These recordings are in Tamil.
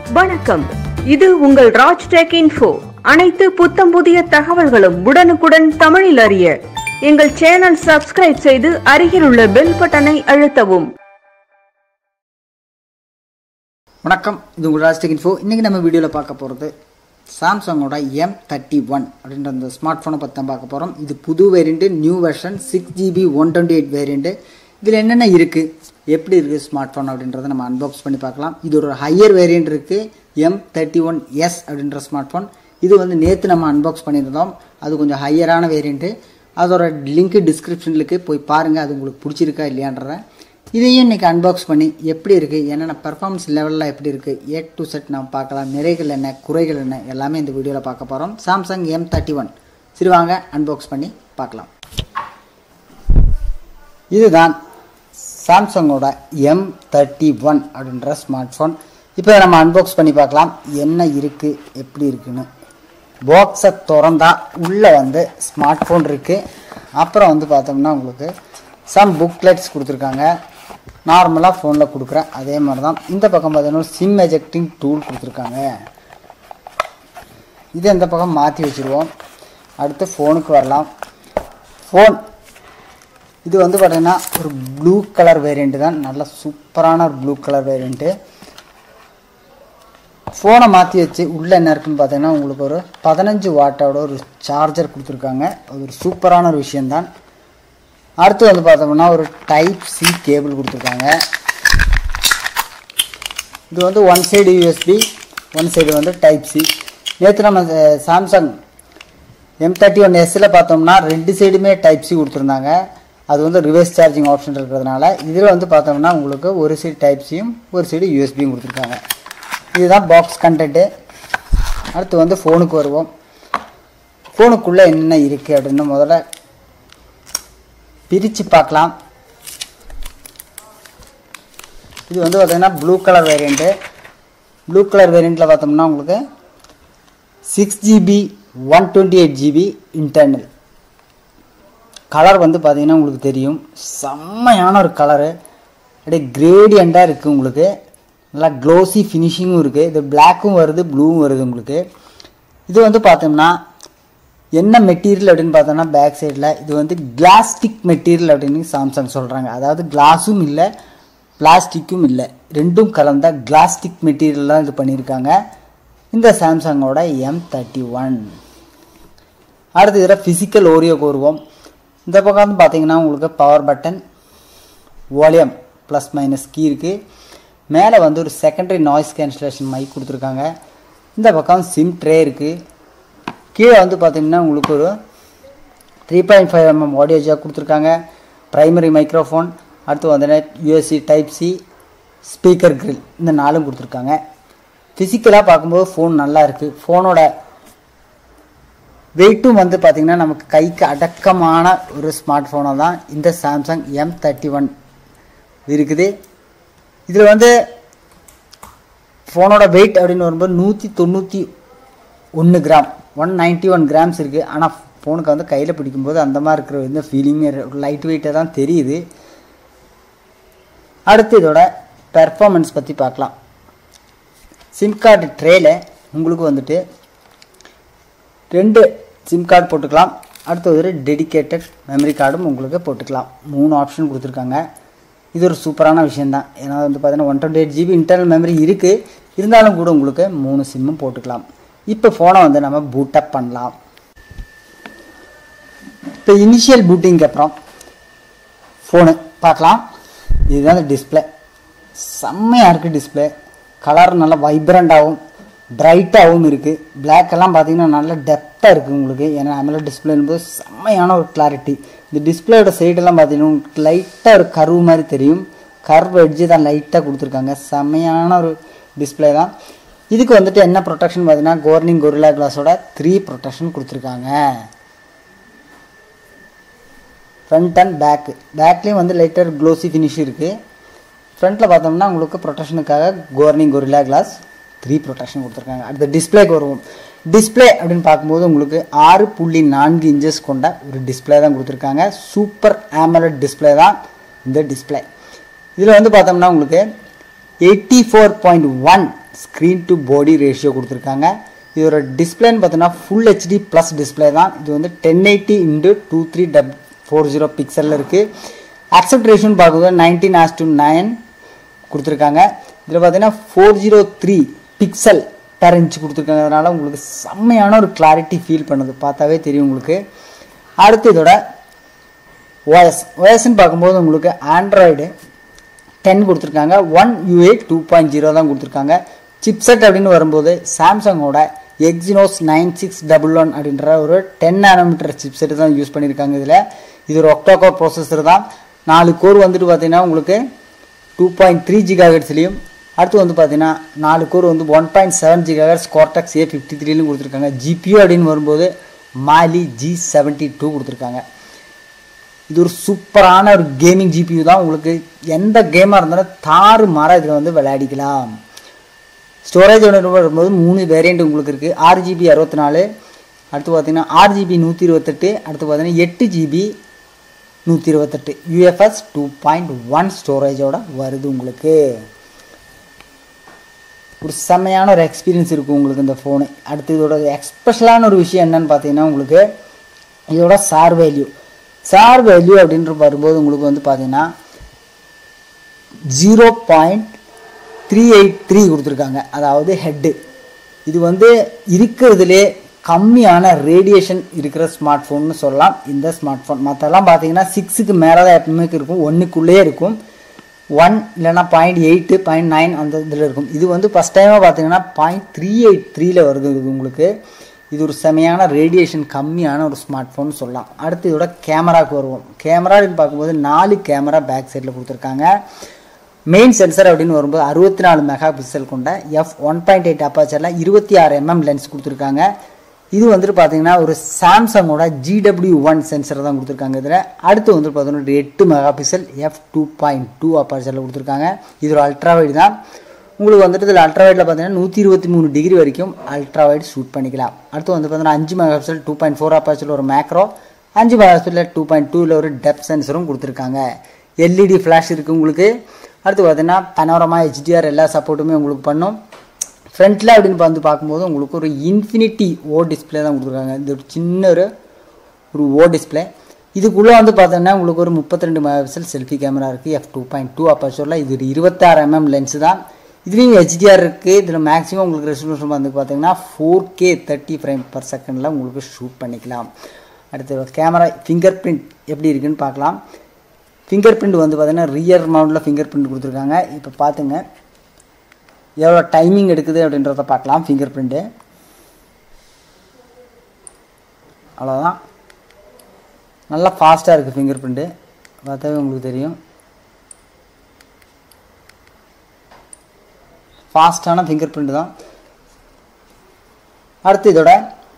வணக்கம் இது உங்கள் ராஜ் டெக் இன்ஃபோ அனைத்து புத்தம் புதிய தகவல்களும் உடனுக்குடன் தமிழில் அறிய எங்கள் சேனல் சப்ஸ்கிரைப் செய்து அருகில் உள்ள பெல் பட்டனை அழுத்தவும் வணக்கம் இது உங்கள் ராஜ்டெக் இன்ஃபோ இன்றைக்கி நம்ம வீடியோவில் பார்க்க போகிறது சாம்சங்கோட எம் தேர்ட்டி ஒன் அப்படின்ற அந்த ஸ்மார்ட் ஃபோனை பற்றி தான் பார்க்க போகிறோம் இது புது variant new version six GB one twenty eight variant இதில் என்னென்ன இருக்குது எப்படி இருக்குது ஸ்மார்ட் ஃபோன் அப்படின்றத நம்ம அன்பாக்ஸ் பண்ணி பார்க்கலாம் இது ஒரு ஹையர் வேரியண்ட் இருக்குது எம் தேர்ட்டி ஒன் எஸ் அப்படின்ற ஸ்மார்ட் ஃபோன் இது வந்து நேற்று நம்ம அன்பாக்ஸ் பண்ணியிருந்தோம் அது கொஞ்சம் ஹையரான வேரியண்ட்டு அதோட லிங்க் டிஸ்கிரிப்ஷனில் இருக்குது போய் பாருங்கள் அது உங்களுக்கு பிடிச்சிருக்கா இல்லையான்றத இதையும் இன்றைக்கி அன்பாக்ஸ் பண்ணி எப்படி இருக்குது என்னென்ன பர்ஃபார்மன்ஸ் லெவலில் எப்படி இருக்குது ஏ டு செட் நம்ம பார்க்கலாம் நிறைகள் என்ன குறைகள் என்ன எல்லாமே இந்த வீடியோவில் பார்க்க போகிறோம் சாம்சங் எம் தேர்ட்டி ஒன் சரி வாங்க அன்பாக்ஸ் பண்ணி பார்க்கலாம் இதுதான் சாம்சங்கோட எம் தேர்ட்டி ஒன் அப்படின்ற ஸ்மார்ட் ஃபோன் இப்போ நம்ம அன்பாக்ஸ் பண்ணி பார்க்கலாம் என்ன இருக்குது எப்படி இருக்குன்னு பாக்ஸை திறந்தா உள்ளே வந்து ஸ்மார்ட் ஃபோன் இருக்குது அப்புறம் வந்து பார்த்தோம்னா உங்களுக்கு சம் புக்லெட்ஸ் கொடுத்துருக்காங்க நார்மலாக ஃபோனில் கொடுக்குற அதே மாதிரி தான் இந்த பக்கம் பார்த்தீங்கன்னா சிம் எஜெக்டிங் டூல் கொடுத்துருக்காங்க இது இந்த பக்கம் மாற்றி வச்சுருவோம் அடுத்து ஃபோனுக்கு வரலாம் ஃபோன் இது வந்து பார்த்தீங்கன்னா ஒரு ப்ளூ கலர் வேரியண்ட்டு தான் நல்ல சூப்பரான ஒரு ப்ளூ கலர் வேரியண்ட்டு ஃபோனை மாற்றி வச்சு உள்ளே என்ன இருக்குன்னு பார்த்தீங்கன்னா உங்களுக்கு ஒரு பதினஞ்சு வாட்டோட ஒரு சார்ஜர் கொடுத்துருக்காங்க அது ஒரு சூப்பரான ஒரு விஷயந்தான் அடுத்து வந்து பார்த்தோம்னா ஒரு டைப் சி கேபிள் கொடுத்துருக்காங்க இது வந்து one side USB one side வந்து டைப் சி நேற்று நம்ம சாம்சங் எம் தேர்ட்டி ஒன் எஸ்ஸில் பார்த்தோம்னா ரெண்டு சைடுமே டைப் சி கொடுத்துருந்தாங்க அது வந்து ரிவர்ஸ் சார்ஜிங் ஆப்ஷன் இருக்கிறதுனால இதில் வந்து பார்த்தோம்னா உங்களுக்கு ஒரு சைடு டைப் சியும் ஒரு சைடு யூஎஸ்பியும் கொடுத்துருக்காங்க இதுதான் பாக்ஸ் கண்டென்ட்டு அடுத்து வந்து ஃபோனுக்கு வருவோம் ஃபோனுக்குள்ளே என்னென்ன இருக்குது அப்படின்னு முதல்ல பிரித்து பார்க்கலாம் இது வந்து பார்த்தீங்கன்னா blue colour variant blue colour வேரியண்ட்டில் பார்த்தோம்னா உங்களுக்கு six GB one twenty eight GB internal colour வந்து பார்த்தீங்கன்னா உங்களுக்கு தெரியும் செம்மையான ஒரு கலரு அப்படியே கிரேடியண்ட்டாக இருக்குது உங்களுக்கு நல்லா க்ளோஸி ஃபினிஷிங்கும் இருக்குது இது பிளாக்கும் வருது ப்ளூவும் வருது உங்களுக்கு இது வந்து பார்த்தோம்னா என்ன மெட்டீரியல் அப்படின்னு பார்த்தோம்னா பேக் சைடில் இது வந்து கிளாஸ்டிக் மெட்டீரியல் அப்படின்னு சாம்சங் சொல்கிறாங்க அதாவது கிளாஸும் இல்லை பிளாஸ்டிக்கும் இல்லை ரெண்டும் கலந்த கிளாஸ்டிக் மெட்டீரியல் தான் இது பண்ணியிருக்காங்க இந்த சாம்சங்கோட எம் தேர்ட்டி ஒன் அடுத்து இதில் ஃபிசிக்கல் ஓரியோக்கு வருவோம் இந்த பக்கம் வந்து பார்த்தீங்கன்னா உங்களுக்கு power button volume plus minus key இருக்குது மேலே வந்து ஒரு செகண்டரி நாய்ஸ் கேன்சலேஷன் மைக் கொடுத்துருக்காங்க இந்த பக்கம் சிம் ட்ரே இருக்குது கீழே வந்து பார்த்தீங்கன்னா உங்களுக்கு ஒரு three point five mm audio jack கொடுத்துருக்காங்க ப்ரைமரி மைக்ரோஃபோன் அடுத்து வந்து USB type C speaker grill இந்த நாலும் கொடுத்துருக்காங்க ஃபிசிக்கலாக பார்க்கும்போது ஃபோன் நல்லா இருக்குது ஃபோனோட வெயிட்டும் வந்து பார்த்திங்கன்னா நமக்கு கைக்கு அடக்கமான ஒரு ஸ்மார்ட் ஃபோனை தான் இந்த சாம்சங் எம் தேர்ட்டி ஒன் இருக்குது இதில் வந்து ஃபோனோட வெயிட் அப்படின்னு வரும்போது நூற்றி தொண்ணூற்றி ஒன்று gram one ninety one grams இருக்குது ஆனால் ஃபோனுக்கு வந்து கையில் பிடிக்கும்போது அந்த மாதிரி இருக்கிற எந்த ஃபீலிங்கே லைட் வெயிட்டாக தான் தெரியுது அடுத்து இதோட பெர்ஃபார்மன்ஸ் பற்றி பார்க்கலாம் சிம் கார்டு ட்ரேல உங்களுக்கு வந்துட்டு ரெண்டு சிம் கார்டு போட்டுக்கலாம் அடுத்து ஒரு டெடிக்கேட்டட் மெமரி கார்டும் உங்களுக்கு போட்டுக்கலாம் மூணு ஆப்ஷன் கொடுத்துருக்காங்க இது ஒரு சூப்பரான விஷயந்தான் ஏன்னா வந்து பார்த்தீங்கன்னா one twenty eight GB internal memory இருக்குது இருந்தாலும் கூட உங்களுக்கு மூணு சிம்மும் போட்டுக்கலாம் இப்போ ஃபோனை வந்து நம்ம பூட்டப் பண்ணலாம் இப்போ இனிஷியல் பூட்டிங்க்கு அப்புறம் ஃபோனு பார்க்கலாம் இதுதான் அந்த டிஸ்பிளே செம்மையாக இருக்குது டிஸ்பிளே கலர் நல்லா வைப்ரண்ட்டாகவும் பிரைட்டாகவும் இருக்குது பிளாக் எல்லாம் பார்த்தீங்கன்னா நல்ல டெப்த்தாக இருக்குது உங்களுக்கு ஏன்னா அமல டிஸ்பிளேன்போது செம்மையான ஒரு கிளாரிட்டி இந்த டிஸ்பிளேயோட சைடெல்லாம் பார்த்தீங்கன்னா உங்களுக்கு லைட்டாக ஒரு கர்வ் மாதிரி தெரியும் கர்வ் எட்ஜு தான் லைட்டாக கொடுத்துருக்காங்க செம்மையான ஒரு டிஸ்பிளே தான் இதுக்கு வந்துட்டு என்ன ப்ரொடெக்ஷன் பார்த்தீங்கன்னா கோர்னிங் கொரில்லா கிளாஸோட த்ரீ ப்ரொடெக்ஷன் கொடுத்துருக்காங்க ஃப்ரண்ட் அண்ட் பேக்கு பேக்லேயும் வந்து லைட்டர் க்ளோசி ஃபினிஷ் இருக்குது ஃப்ரண்ட்டில் பார்த்தோம்னா உங்களுக்கு ப்ரொடெக்ஷனுக்காக Corning Gorilla glass three protection கொடுத்துருக்காங்க அடுத்த டிஸ்பிளேக்கு வருவோம் டிஸ்பிளே அப்படின்னு பார்க்கும்போது உங்களுக்கு ஆறு புள்ளி நான்கு இன்ச்சஸ் கொண்ட ஒரு டிஸ்பிளே தான் கொடுத்துருக்காங்க சூப்பர் ஆமலட் டிஸ்பிளே தான் இந்த டிஸ்பிளே இதில் வந்து பார்த்தோம்னா உங்களுக்கு eighty four point one screen to body ratio கொடுத்துருக்காங்க இதோட டிஸ்பிளேன்னு பார்த்தீங்கன்னா ஃபுல் ஹெச்டி ப்ளஸ் டிஸ்பிளே தான் இது வந்து ten eighty into two three double four zero பிக்சலில் இருக்குது அக்செப்ட் ரேஷியோன்னு பார்க்கும்போது நைன்டீன் ஆஸ் டு நைன் கொடுத்துருக்காங்க இதில் பார்த்தீங்கன்னா four zero three pixel per inch கொடுத்துருக்கறதுனால உங்களுக்கு செம்மையான ஒரு கிளாரிட்டி ஃபீல் பண்ணுது பார்த்தாவே தெரியும் உங்களுக்கு அடுத்து இதோட ஓஎஸ் ஓஎஸ்ன்னு பார்க்கும்போது உங்களுக்கு ஆண்ட்ராய்டு டென் கொடுத்துருக்காங்க one UI two point zero தான் கொடுத்துருக்காங்க சிப்செட் அப்படின்னு வரும்போது சாம்சங்கோட Exynos nine six double one அப்படின்ற ஒரு டென் நானோமீட்டர் சிப்செட் தான் யூஸ் பண்ணியிருக்காங்க இதில் இது ஒரு ஒக்டோகோர் ப்ராசஸர் தான் நாலு கோர் வந்துட்டு பார்த்தீங்கன்னா உங்களுக்கு டூ பாயிண்ட் த்ரீ ஜிகாஹெட்ஸ்லையும் அடுத்து வந்து பார்த்தீங்கன்னா நாலு கோர் வந்து one point seven gigahertz Cortex A fifty த்ரீலையும் கொடுத்துருக்காங்க ஜிபியூ அப்படின்னு வரும்போது மாலி ஜி செவன்ட்டி டூ கொடுத்துருக்காங்க இது ஒரு சூப்பரான ஒரு கேமிங் ஜிபியூ தான் உங்களுக்கு எந்த கேமாக இருந்தாலும் தாறு மாற இதில் வந்து விளையாடிக்கலாம் ஸ்டோரேஜ் வரும்போது மூணு வேரியண்ட் உங்களுக்கு இருக்குது ஆறு ஜிபி அறுபத்தி நாலு அடுத்து பார்த்தீங்கன்னா ஆறு ஜிபி நூற்றி இருபத்தெட்டு அடுத்து பார்த்தீங்கன்னா எட்டு ஜிபி நூற்றி இருபத்தெட்டு யூஎஃப்எஸ் டூ பாயிண்ட் ஒன் ஸ்டோரேஜோட வருது உங்களுக்கு ஒரு செம்மையான ஒரு எக்ஸ்பீரியன்ஸ் இருக்கும் உங்களுக்கு இந்த ஃபோனு அடுத்து இதோட எக்ஸ்பெஷலான ஒரு விஷயம் என்னன்னு பார்த்தீங்கன்னா உங்களுக்கு இதோட சார் வேல்யூ சார் வேல்யூ அப்படின்ற வரும்போது உங்களுக்கு வந்து பார்த்தீங்கன்னா zero point three eight three கொடுத்துருக்காங்க அதாவது ஹெட்டு இது வந்து இருக்கிறதுலே கம்மியான ரேடியேஷன் இருக்கிற ஸ்மார்ட் ஃபோன்னு சொல்லலாம் இந்த ஸ்மார்ட் ஃபோன் மற்றெல்லாம் பார்த்தீங்கன்னா சிக்ஸுக்கு மேலே தான் எப்பவுமே இருக்கும் ஒன்றுக்குள்ளேயே இருக்கும் ஒன் இல்லைன்னா பாயிண்ட் எயிட்டு பாயிண்ட் நைன் அந்த இதில் இருக்கும் இது வந்து ஃபஸ்ட் டைமாக பார்த்தீங்கன்னா பாயிண்ட் த்ரீ எயிட் த்ரீல வருது இது உங்களுக்கு இது ஒரு செமையான ரேடியேஷன் கம்மியான ஒரு ஸ்மார்ட் ஃபோன் சொல்லலாம் அடுத்து இதோட கேமராவுக்கு வருவோம் கேமரான்னு பார்க்கும்போது நாலு கேமரா பேக் சைடில் கொடுத்துருக்காங்க மெயின் சென்சர் அப்படின்னு வரும்போது அறுபத்தி நாலு மெகா பிக்சல் கொண்ட எஃப் ஒன் பாயிண்ட் எயிட் அப்பாச்சரில் இருபத்தி ஆறு எம்எம் லென்ஸ் கொடுத்துருக்காங்க இது வந்துட்டு பார்த்தீங்கன்னா ஒரு சாம்சங்கோட ஜிடபிள்யூ ஒன் சென்சர் தான் கொடுத்துருக்காங்க இதில் அடுத்து வந்துட்டு பார்த்தீங்கன்னா எட்டு mega pixel F two point two அப்பாச்சரில் கொடுத்துருக்காங்க இது ஒரு அல்ட்ரா வைடு தான் உங்களுக்கு வந்துட்டு இதில் அல்ட்ரா வைடில் பார்த்தீங்கன்னா நூற்றி இருபத்தி மூணு டிகிரி வரைக்கும் அல்ட்ரா வைட் ஷூட் பண்ணிக்கலாம் அடுத்து வந்து பார்த்தீங்கன்னா அஞ்சு mega pixel two point four அப்பாச்சரில் ஒரு மேக்ரோ அஞ்சு மெகா பிக்சலில் டூ பாயிண்ட் டூவில் ஒரு டெப் சென்சரும் கொடுத்துருக்காங்க எல்இடி ஃப்ளாஷ் இருக்குது உங்களுக்கு அடுத்து பார்த்தீங்கன்னா பனோரமா ஹெச்டிஆர் எல்லா சப்போர்ட்டுமே உங்களுக்கு பண்ணும் ஃப்ரண்ட்டில் அப்படின்னு வந்து பார்க்கும்போது உங்களுக்கு ஒரு இன்ஃபினிட்டி ஓ டிஸ்பிளே தான் கொடுத்துருக்காங்க இது ஒரு சின்ன ஒரு ஒரு ஓ டிஸ்பிளே இதுக்குள்ளே வந்து பார்த்தோன்னா உங்களுக்கு ஒரு முப்பத்தி ரெண்டு மெகாபிக்சல் செல்ஃபி கேமரா இருக்குது எஃப் டூ பாயிண்ட் டூ அப்பச்சோரில் இது ஒரு இருபத்தாறு எம்எம் லென்ஸ் தான் இதுலேயும் ஹெச்டிஆர் இருக்குது இதில் மேக்ஸிமம் உங்களுக்கு ரெசல்யூஷன் வந்து பார்த்தீங்கன்னா four K thirty frame per செகண்டில் உங்களுக்கு ஷூட் பண்ணிக்கலாம் அடுத்து கேமரா ஃபிங்கர் பிரிண்ட் எப்படி இருக்குன்னு பார்க்கலாம் ஃபிங்கர் பிரிண்ட் வந்து பார்த்தீங்கன்னா ரியர் மவுண்டில் ஃபிங்கர் பிரிண்ட் கொடுத்துருக்காங்க இப்போ பார்த்துங்க எவ்வளோ டைமிங் எடுக்குது அப்படின்றத பார்க்கலாம் ஃபிங்கர் பிரிண்ட்டு அவ்வளோதான் நல்லா ஃபாஸ்ட்டாக இருக்குது ஃபிங்கர் பிரிண்ட்டு பார்த்தாவே உங்களுக்கு தெரியும் ஃபாஸ்ட்டான ஃபிங்கர் பிரிண்ட் தான் அடுத்து இதோட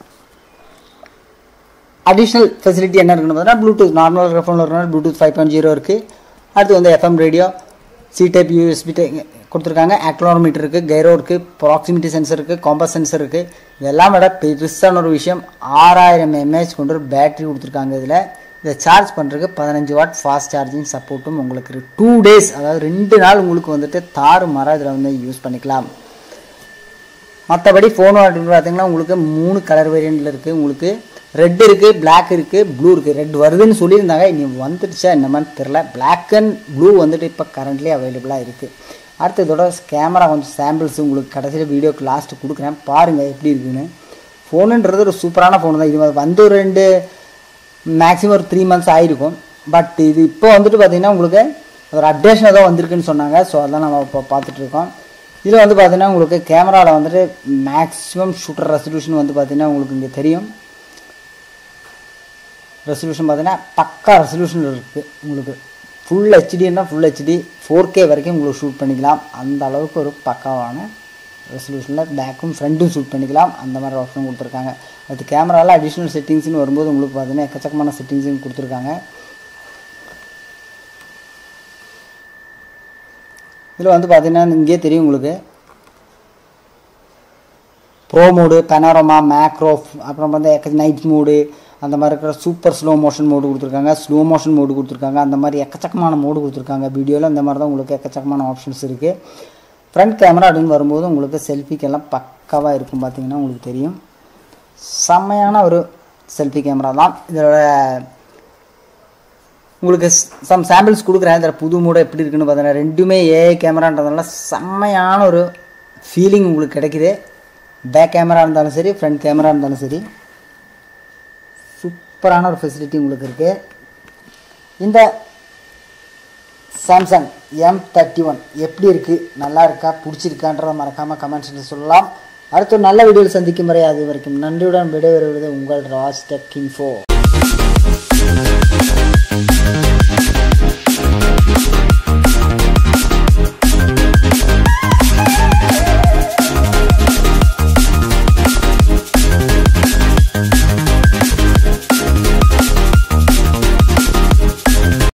அடிஷ்னல் ஃபெசிலிட்டி என்ன இருக்குன்னு பார்த்தீங்கன்னா ப்ளூடூத் நார்மல் இருக்கிற ஃபோனில் இருக்கிற ப்ளூடூத் ஃபைவ் பாயிண்ட் ஜீரோ இருக்குது அடுத்து வந்து FM radio C type USB கொடுத்துருக்காங்க ஆக்லோமீட்டர் இருக்குது கைரோ இருக்குது ப்ராக்சிமிட்டி சென்சர் இருக்குது காம்பஸ் சென்சர் இருக்குது இதெல்லாம் விட பெருசான ஒரு விஷயம் ஆறாயிரம் எம்ஏஹெச் கொண்டு ஒரு பேட்டரி கொடுத்துருக்காங்க இதில் இதை சார்ஜ் பண்ணுறதுக்கு பதினஞ்சு வாட் ஃபாஸ்ட் சார்ஜிங் சப்போர்ட்டும் உங்களுக்கு இருக்குது டூ டேஸ் அதாவது ரெண்டு நாள் உங்களுக்கு வந்துட்டு தாறு மரம் இதில் வந்து யூஸ் பண்ணிக்கலாம் மற்றபடி ஃபோனு அப்படின்னு பார்த்தீங்கன்னா உங்களுக்கு மூணு கலர் வேரியண்ட்டில் இருக்குது உங்களுக்கு ரெட் இருக்குது பிளாக் இருக்குது ப்ளூ இருக்குது ரெட் வருதுன்னு சொல்லியிருந்தாங்க இனி வந்துடுச்சா என்னமான்னு தெரில பிளாக் அண்ட் ப்ளூ வந்துட்டு இப்போ கரண்ட்லி அவைலபிளாக இருக்குது அடுத்து இதோட கேமரா கொஞ்சம் சாம்பிள்ஸ் உங்களுக்கு கடைசியில் வீடியோக்கு லாஸ்ட்டு கொடுக்குறேன் பாருங்கள் எப்படி இருக்குன்னு ஃபோனுன்றது ஒரு சூப்பரான ஃபோன் தான் இது வந்து ஒரு ரெண்டு மேக்ஸிமம் ஒரு த்ரீ மந்த்ஸ் ஆகிருக்கும் பட் இது இப்போ வந்துட்டு பார்த்தீங்கன்னா உங்களுக்கு ஒரு அப்டேஷன் ஏதோ வந்திருக்குன்னு சொன்னாங்க ஸோ அதான் நம்ம இப்போ பார்த்துட்ருக்கோம் இதில் வந்து பார்த்தீங்கன்னா உங்களுக்கு கேமராவில் வந்துட்டு மேக்ஸிமம் ஷூட்டர் ரெசல்யூஷன் வந்து பார்த்தீங்கன்னா உங்களுக்கு இங்கே தெரியும் ரெசல்யூஷன் பார்த்தீங்கன்னா பக்கா ரெசல்யூஷன் இருக்குது உங்களுக்கு ஃபுல் ஹெச்டின்னா ஃபுல் ஹெச்டி ஃபோர் கே வரைக்கும் உங்களுக்கு ஷூட் பண்ணிக்கலாம் அந்த அளவுக்கு ஒரு பக்காவான ரெசல்யூஷனில் பேக்கும் ஃப்ரண்ட்டும் ஷூட் பண்ணிக்கலாம் அந்த மாதிரி ஆப்ஷன் கொடுத்துருக்காங்க அது கேமராவில் அடிஷ்னல் செட்டிங்ஸ்னு வரும்போது உங்களுக்கு பார்த்தீங்கன்னா எக்கச்சக்கமான செட்டிங்ஸும் கொடுத்துருக்காங்க இதில் வந்து பார்த்தீங்கன்னா இங்கேயே தெரியும் உங்களுக்கு ப்ரோ மோடு பெனாரோமா மேக்ரோ அப்புறம் வந்து நைட் மோடு அந்த மாதிரி இருக்கிற சூப்பர் ஸ்லோ மோஷன் மோடு கொடுத்துருக்காங்க ஸ்லோ மோஷன் மோடு கொடுத்துருக்காங்க அந்த மாதிரி எக்கச்சக்கமான மோடு கொடுத்துருக்காங்க வீடியோவில் அந்த மாதிரி தான் உங்களுக்கு எக்கச்சக்கமான ஆப்ஷன்ஸ் இருக்குது ஃப்ரண்ட் கேமரா அப்படின்னு வரும்போது உங்களுக்கு செல்ஃபிக்கெல்லாம் பக்காவாக இருக்கும் பார்த்தீங்கன்னா உங்களுக்கு தெரியும் செம்மையான ஒரு செல்ஃபி கேமரா தான் இதோட உங்களுக்கு சம் சாம்பிள்ஸ் கொடுக்குறேன் இதில் புது மூட எப்படி இருக்குன்னு பார்த்தீங்கன்னா ரெண்டுமே ஏஐ கேமரான்றதுனால செம்மையான ஒரு ஃபீலிங் உங்களுக்கு கிடைக்குது பேக் கேமரா இருந்தாலும் சரி ஃப்ரண்ட் கேமரா இருந்தாலும் சரி சூப்பரான ஒரு ஃபெசிலிட்டி உங்களுக்கு இருக்குது இந்த சாம்சங் எம் தேர்ட்டி ஒன் எப்படி இருக்குது நல்லா இருக்கா பிடிச்சிருக்கான்றத மறக்காமல் கமெண்ட்ஸில் சொல்லலாம் அடுத்த ஒரு நல்ல வீடியோவில் சந்திக்கும் வரை அது வரைக்கும் நன்றியுடன் விடைபெறுவது உங்கள் ராஜ் டெக் இன்ஃபோ